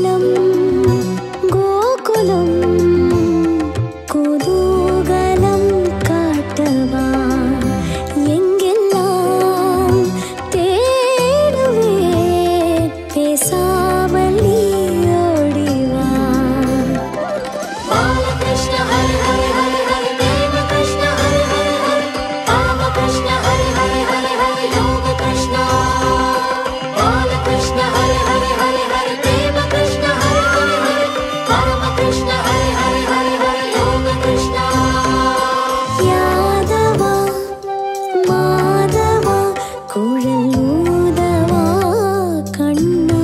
கோலம் கோகுலம் குதூகலம் காட்டவா எங்கெல்லாம் தேடுவே பேசாமல் நீ ஓடிவா बालकृष्ण हरे हरे हरे हरे देव कृष्ण हरे हरे हरे रामकृष्ण हरे हरे हरे हरे योग कृष्ण बालकृष्ण हरे हरे हरे हरे देव कृष्ण हरे हरे हरे रामकृष्ण हरे हरे हरे हरे योग कृष्ण யாதவா மாதவா குழல் ஊதவா கண்ணா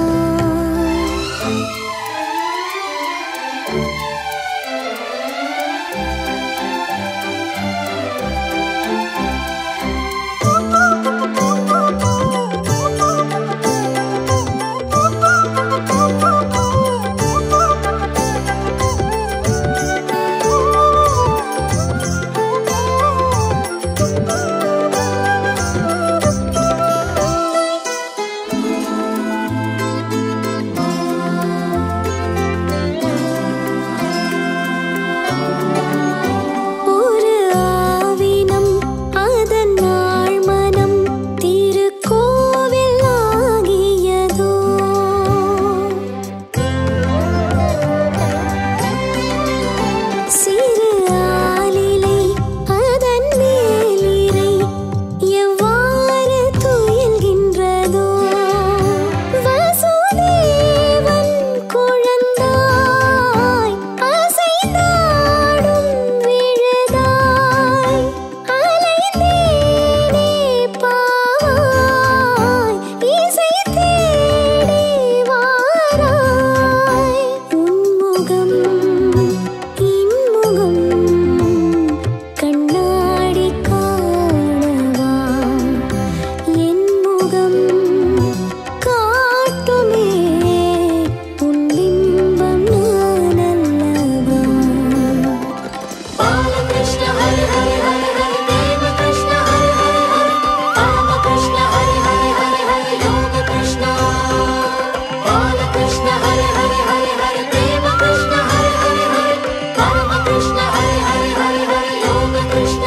ஒரு ஆவினம் அதன் நாள் மனம் திருக்கோவில் ஆகியதோ சிறு ஆலிலை அதன் மேலிரை எவ்வாறு துயில்கின்றதோ வசுதேவன் குழந்தாய் அசைந்தாடும் விழுதாய் அலைந்தேனே பாவாய் இசை தேடி வாராய் உன்முகம் இன்முகம் கண்ணாடி காணவா என் முகம் காட்டுமே உன் பிம்பம் நான் அல்லவா बालकृष्ण हरे हरे हरे हरे देव कृष्ण हरे हरे हरे रामकृष्ण हरे हरे हरे हरे योग कृष्ण बालकृष्ण हरे हरे हरे हरे देव कृष्ण हरे हरे हरे रामकृष्ण हरे हरे हरे हरे योग कृष्ण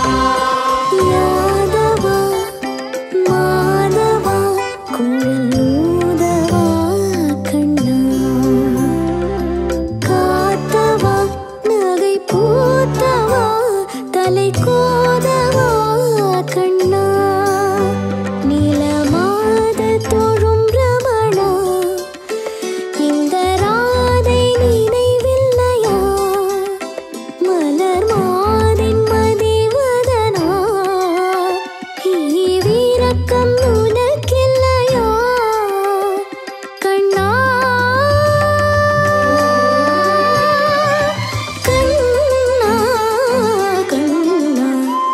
யாதவா மாதவா குழலூதவா கண்ணா காத்தவா நகை பூத்தவா தலை கோதவா கண்ணா நீலமாத தொழும் ரமணா இந்த ராதை நினைவில்லையா மலர் மாதின் மதிவதனா ஈவிரக்கம் உனக்கில்லையா கண்ணா கண்ணா கண்ணா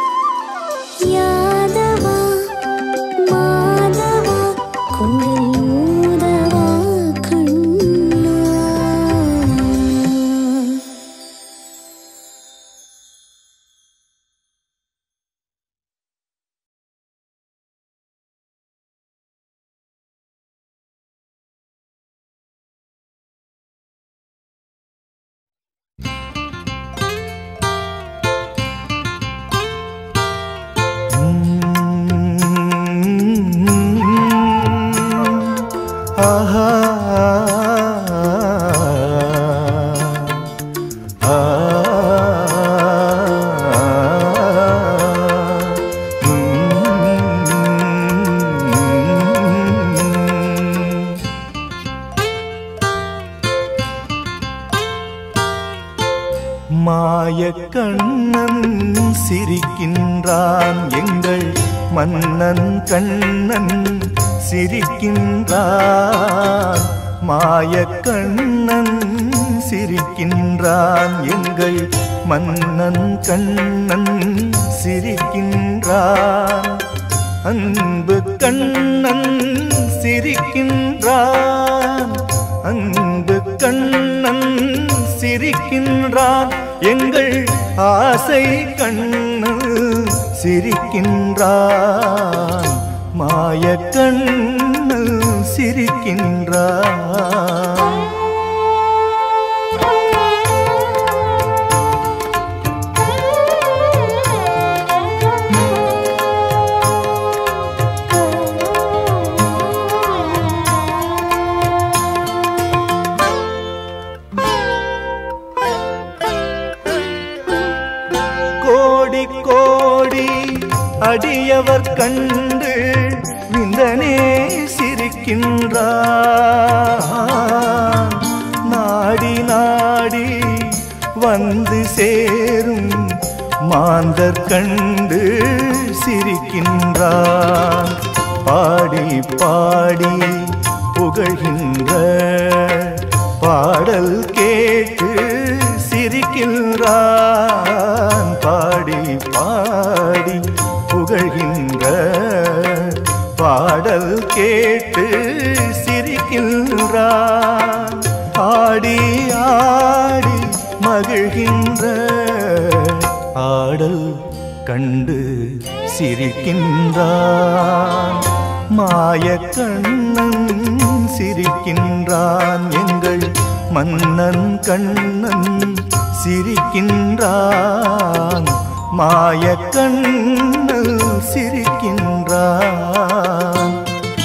யாதவா மாதவா குழலூதவா கண்ணா ஆஹா ஆ மாயக்கண்ணன் சிரிக்கின்றான் எங்கள் மன்னன் கண்ணன் சிரிக்கின்றான் மாயக்கண்ணன் சிரிக்கின்றான் எங்கள் மன்னன் கண்ணன் சிரிக்கின்றான் அன்பு கண்ணன் சிரிக்கின்றான் அன்பு கண்ணன் சிரிக்கின்றான் எங்கள் ஆசை கண்ணன் சிரிக்கின்றான் மாயக்கண்ணல் சிரிக்கின்றான் கோடி கோடி அடியவர் கண்டு விந்தனே சிரிக்கின்றான் நாடி நாடி வந்து சேரும் மாந்தர் கண்டு சிரிக்கின்றான் பாடி பாடி புகழ்கின்ற பாடல் கேட்டு சிரிக்கின்றான் பாடி பாடி புகழ்கின்ற பாடல் கேட்டு சிரிக்கின்றான் ஆடி ஆடி மகிழ்கின்ற ஆடல் கண்டு சிரிக்கின்றான் மாயக்கண்ணன் சிரிக்கின்றான் எங்கள் மன்னன் கண்ணன் சிரிக்கின்றான் மாயக்கண்ணன் சிரிக்கின்றான்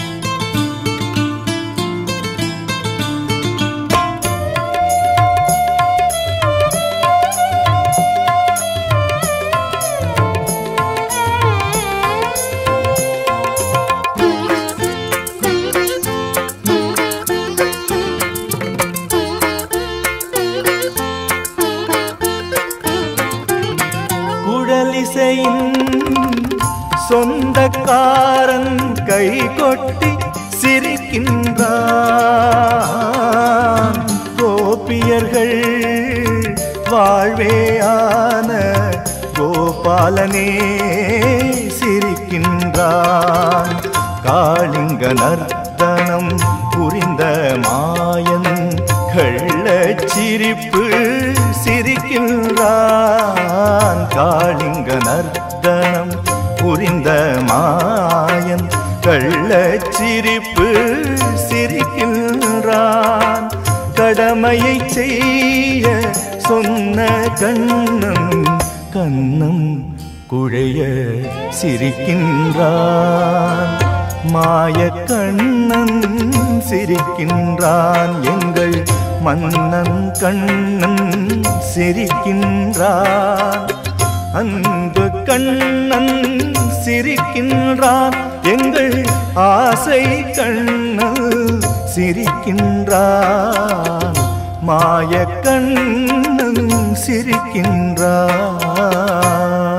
குழலிசையின் சொந்தக்காரன் கை கொட்டி சிரிக்கின்றான் கோபியர்கள் வாழ்வேயான கோபாலனே சிரிக்கின்றான் காளிங்க நர்த்தனம் புரிந்த மாயன் கள்ளச் சிரிப்பு சிரிக்கின்றான் காளிங்க நர்த்தனம் புரிந்த மாயன் கள்ளச் சிரிப்பு சிரிக்கின்றான் கடமையை செய்ய சொன்ன கண்ணம் கண்ணம் குழைய சிரிக்கின்றான் மாய கண்ணன் சிரிக்கின்றான் எங்கள் மன்னன் கண்ணன் சிரிக்கின்றான் அன்பு கண்ணன் சிரிக்கின்றான் எங்கள் ஆசை கண்ணன் சிரிக்கின்றான் மாய கண்ணன் சிரிக்கின்றான்